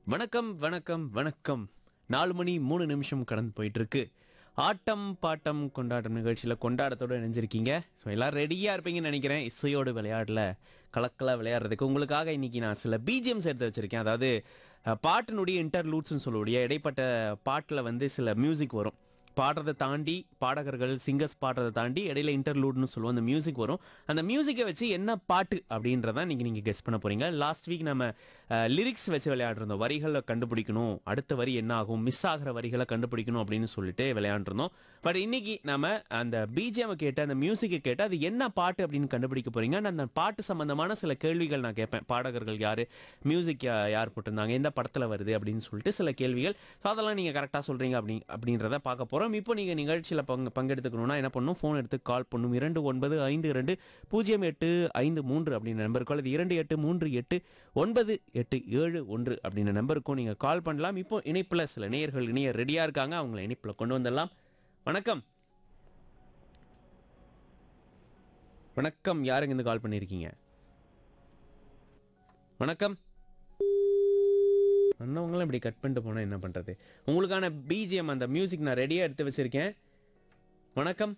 வணக்கம் வணக்கம் வணக்கம் நாலு மணி மூணு நிமிஷம் கடந்து போயிட்டு இருக்கு ஆட்டம் பாட்டம் கொண்டாட்டம் நிகழ்ச்சியில் கொண்டாட்டத்தோடு இணைஞ்சிருக்கீங்க ஸோ எல்லாரும் ரெடியாக இருப்பீங்கன்னு நினைக்கிறேன் இசையோடு விளையாடல கலக்கலாக விளையாடுறதுக்கு உங்களுக்காக இன்னைக்கு நான் சில பிஜிஎம்ஸ் எடுத்து வச்சிருக்கேன் அதாவது அஹ், பாட்டினுடைய இன்டர்லூட்ஸ்னு சொல்லக்கூடிய இடைப்பட்ட பாட்டில் வந்து சில மியூசிக் வரும் பாடுறதை தாண்டி பாடகர்கள் சிங்கர்ஸ் பாடுறதை தாண்டி இடையில இன்டர்லூட்னு சொல்லுவோம் அந்த மியூசிக் வரும் அந்த மியூசிக்கை வச்சு என்ன பாட்டு அப்படின்றத நீங்கள் நீங்கள் கெஸ் பண்ண போறீங்க லாஸ்ட் வீக் நம்ம லிரிக்ஸ் வச்சு விளையாடிருந்தோம் வரிகளை கண்டுபிடிக்கணும் அடுத்த வரி என்ன ஆகும் மிஸ் ஆகிற வரிகளை கண்டுபிடிக்கணும் அப்படின்னு சொல்லிட்டு விளையாண்டுருந்தோம் பட் இன்னைக்கு நம்ம அந்த பிஜிஎம் கேட்டு அந்த மியூசிக்கை கேட்டு அது என்ன பாட்டு அப்படின்னு கண்டுபிடிக்க போறீங்க And அந்த பாட்டு சம்பந்தமான சில கேள்விகள் நான் கேட்பேன் பாடகர்கள் யாரு மியூசிக் யார் போட்டிருந்தாங்க எந்த படத்துல வருது அப்படின்னு சொல்லிட்டு சில கேள்விகள் ஸோ அதெல்லாம் நீங்க கரெக்டாக சொல்றீங்க அப்படி அப்படின்றத பார்க்க போறோம் இப்போ நீங்க நிகழ்ச்சியில் பங்கு பங்கெடுத்துக்கணும்னா என்ன பண்ணணும் ஃபோன் எடுத்து கால் பண்ணும் இரண்டு ஒன்பது ஐந்து இரண்டு பூஜ்ஜியம் எட்டு ஐந்து மூன்று அப்படின்ற நம்பருக்கு அல்லது இரண்டு எட்டு மூன்று எட்டு ஒன்பது எட்டு ஏழு ஒன்று அப்படின்ற நம்பருக்கும் நீங்க கால் பண்ணலாம் இப்போ இணைப்புல சில நேயர்கள் இணைய ரெடியா இருக்காங்க அவங்கள இணைப்புல கொண்டு வந்துடலாம் வணக்கம் வணக்கம் யாருங்க இருந்து கால் பண்ணியிருக்கீங்க வணக்கம் வந்தவங்களும் இப்படி கட் பண்ணிட்டு போனா என்ன பண்றது உங்களுக்கான பிஜிஎம் அந்த மியூசிக் நான் ரெடியா எடுத்து வச்சிருக்கேன் வணக்கம்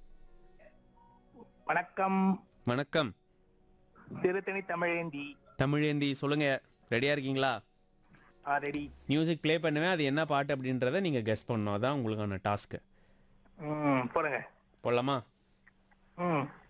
வணக்கம் வணக்கம் திருத்தணி தமிழேந்தி தமிழேந்தி சொல்லுங்க ரெடியா இருக்கீங்களா ரெடி மியூசிக் ப்ளே பண்ணுவேன் அது என்ன பாட்டு அப்படின்றத நீங்க கெஸ் பண்ணணும் அதான் உங்களுக்கான டாஸ்க் ம் போடுங்க போடலாமா ம்